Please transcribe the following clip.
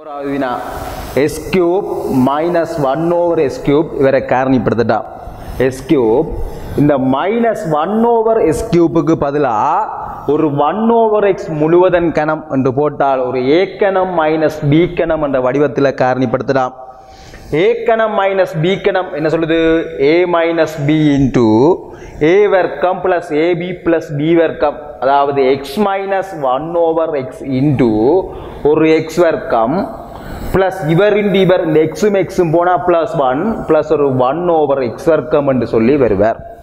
ஓராவது வினா S cube minus one over S cube இவரை காரணிப்படுத்திட்டா எஸ் கியூப் இந்த மைனஸ் ஒன் ஓவர் எஸ் கியூப்புக்கு பதிலாக ஒரு ஒன் ஓவர் எக்ஸ் முழுவதன் கணம் என்று போட்டால் ஒரு ஏ கணம் மைனஸ் பி கணம் என்ற வடிவத்தில் காரணிப்படுத்தலாம் ஏ கணம் மைனஸ் பி கணம் என்ன சொல்லுது A minus B into A வர்க்கம் பிளஸ் ஏபி பிளஸ் பி வர்க்கம் அதாவது X minus one over X into ஒரு எக்ஸ் வர்க்கம் பிளஸ் இவர் இன்டு இவர் இந்த எக்ஸும் எக்ஸும் போனால் பிளஸ் ஒன் பிளஸ் ஒரு ஒன் ஓவர் எக்ஸ் வர்க்கம் என்று சொல்லி வருவார்